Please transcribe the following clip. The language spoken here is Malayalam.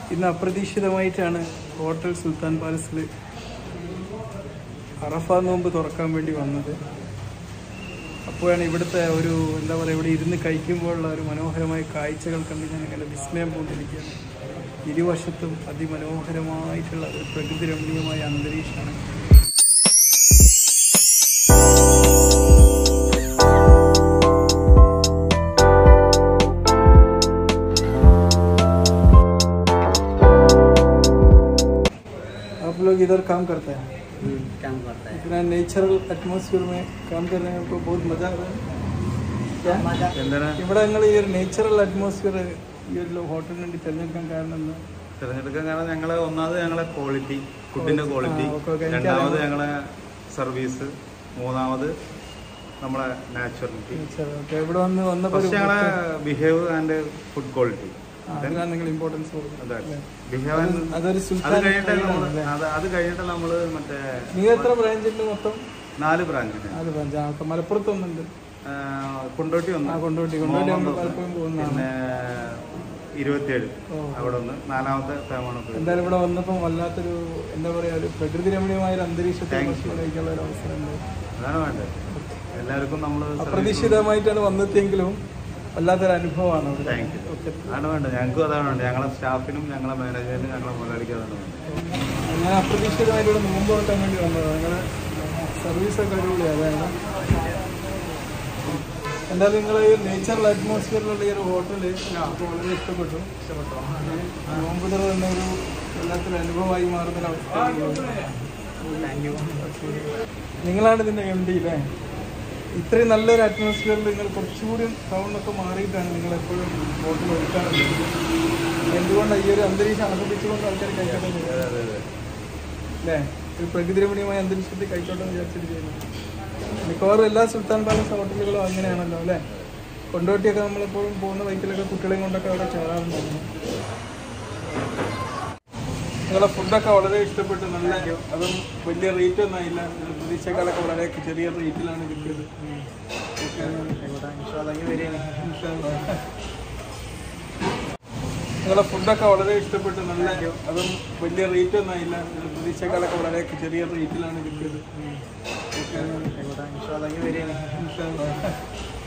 ഇന്ന് അപ്രതീക്ഷിതമായിട്ടാണ് ഹോട്ടൽ സുൽത്താൻ പാലസിൽ അറഫ നോമ്പ് തുറക്കാൻ വേണ്ടി വന്നത് അപ്പോഴാണ് ഇവിടുത്തെ ഒരു എന്താ പറയുക ഇവിടെ ഇരുന്ന് കഴിക്കുമ്പോഴുള്ള ഒരു മനോഹരമായ കാഴ്ചകൾ കണ്ട് ഞാൻ ഇങ്ങനെ വിസ്മയം പൂണ്ടിരിക്കുകയാണ് ഇരുവശത്തും അതിമനോഹരമായിട്ടുള്ള ഒരു പ്രകൃതി രമണീയമായ അന്തരീക്ഷമാണ് आप लोग इधर काम करते हैं काम करता है इतना नेचुरल एटमोसफियर में काम कर रहे हैं आपको बहुत मजा आ रहा है क्या എന്താണ് ഇവിടെ നിങ്ങൾ ഈ ഒരു നേച്ചുറൽ അറ്റ്മോസ്ഫിയർ ഈ ഒരു ഹോട്ടലിന് വേണ്ടി തിരഞ്ഞെടുക്കാൻ കാരണം എന്താ തിരഞ്ഞെടുക്കാൻ കാരണം ഞങ്ങളെ ഒന്നാമത് ഞങ്ങളെ ക്വാളിറ്റി ഫുഡിന്റെ ക്വാളിറ്റി ആ, ഓക്കെ, ഓക്കെ. എനിക്ക് രണ്ടാമത് അറിയാം. ഞങ്ങളെ സർവീസ് മൂന്നാമത് നമ്മളെ നാച്ചുറാലിറ്റി ഓക്കെ ഇവിടെ വന്ന് വന്നപ്പോൾ ഫസ്റ്റ് ഞങ്ങളെ ബിഹേവ് ആൻഡ് ഫുഡ് ക്വാളിറ്റി അതിനാണ് നിങ്ങൾ ഇമ്പോർട്ടൻസ് കൊടുക്കുന്നത് അതെ ബിഹേവ് അത് അതൊരു അത് സുൽത്താൻ കഴിഞ്ഞിട്ടല്ല സ്റ്റൈലാണ് നമ്മള് അല്ലേ? അത് അത് കഴിഞ്ഞിട്ടല്ല നമ്മള് മറ്റേ നിങ്ങൾ എത്ര ബ്രാഞ്ച് ഉണ്ട് മൊത്തം നാല് ബ്രാഞ്ചിന് നാല് ബ്രാഞ്ച് ആ ഒക്കെ മലപ്പുറത്ത് ഒന്നുണ്ട് കൊണ്ടോട്ടി ഒന്ന് ആ കൊണ്ടോട്ടി കൊണ്ടോട്ടി നമ്മൾ മോഹൻ പലപ്പോഴും പോകുന്നതാണ് പിന്നെ ഇരുപത്തിയേഴ് ഓ. അവിടെ ഒന്ന് നാലാമത്തെ ഫേമാണ് എന്തായാലും ഇവിടെ വന്നപ്പോൾ വല്ലാത്തൊരു എന്താ പറയാ ഒരു പ്രകൃതി രമണീയമായ ഒരു അന്തരീക്ഷത്തിൽ Thank you. ഭക്ഷണം കഴിക്കാനുള്ള ഒരു അവസരം ഉണ്ട് അതാണ് വേണ്ടത് എല്ലാവർക്കും നമ്മൾ അപ്രതീക്ഷിതമായിട്ടാണ് വന്നെത്തിയെങ്കിലും വല്ലാത്തൊരു അനുഭവമാണ് അവിടെ താങ്ക് യു ഓക്കെ അതാണ് വേണ്ടത് ഞങ്ങൾക്കും അതാണ് വേണ്ടത് ഞങ്ങളെ സ്റ്റാഫിനും ഞങ്ങളെ മാനേജ്മെന്റിനും ഞങ്ങളെ മുതലാളിക്കും അതാണ് വേണ്ടത് ഞാൻ അപ്രതീക്ഷിതമായിട്ട് ഇവിടെ നോമ്പ് നോക്കാൻ വേണ്ടി വന്നതാണ് നിങ്ങളുടെ സർവീസൊക്കെ അടിപൊളിയാണ് അതാണ് എന്തായാലും നിങ്ങൾ ഈ നേച്ചറൽ അറ്റ്മോസ്ഫിയറിലുള്ള ഈ ഒരു ഹോട്ടൽ എനിക്ക് വളരെ ഇഷ്ടപ്പെട്ടു ഇഷ്ടപ്പെട്ടു നോമ്പ് തുറ തന്നെ ഒരു വല്ലാത്തൊരു അനുഭവമായി മാറുന്ന ഒരു അവസ്ഥ നിങ്ങളാണ് ഇതിൻ്റെ എം ഡി അല്ലേ ഇത്രയും നല്ലൊരു അറ്റ്മോസ്ഫിയറിൽ നിങ്ങൾ കുറച്ചുകൂടി ടൗണിലൊക്കെ മാറിയിട്ടാണ് നിങ്ങൾ എപ്പോഴും ഹോട്ടൽ ഒരുക്കാറുള്ളത് എന്തുകൊണ്ടാണ് ഈ ഒരു അന്തരീക്ഷം ആസ്വദിച്ചുകൊണ്ട് ആൾക്കാർ കഴിക്കട്ടെ എന്ന് വിചാരിച്ചത്? അല്ലേ ഒരു പ്രകൃതി രമണീയമായ അന്തരീക്ഷത്തിൽ കഴിച്ചോട്ടെ എന്ന് വിചാരിച്ചിട്ട് ചെയ്യുന്നത് മിക്കവാറും എല്ലാ സുൽത്താൻ പാലസ് ഹോട്ടലുകളും അങ്ങനെയാണല്ലോ അല്ലേ കൊണ്ടോട്ടിയൊക്കെ നമ്മളെപ്പോഴും പോകുന്ന ബൈക്കിലൊക്കെ കുട്ടികളെയും കൊണ്ടൊക്കെ അവിടെ കയറാറുണ്ടായിരുന്നു നിങ്ങളെ ഫുഡൊക്കെ വളരെ ഇഷ്ടപ്പെട്ടു നല്ല അതും വലിയ റേറ്റ് ഒന്നും ആയില്ല നിങ്ങൾ പ്രതീക്ഷക്കാളൊക്കെ വളരെ ചെറിയ റേറ്റിലാണ് കിട്ടിയത് നിങ്ങളെ ഫുഡൊക്കെ വളരെ ഇഷ്ടപ്പെട്ടു നല്ല അതും വലിയ റേറ്റ് ഒന്നും ആയില്ല നിങ്ങൾ പ്രതീക്ഷക്കാളൊക്കെ വളരെ ചെറിയ റേറ്റിലാണ് കിട്ടിയത്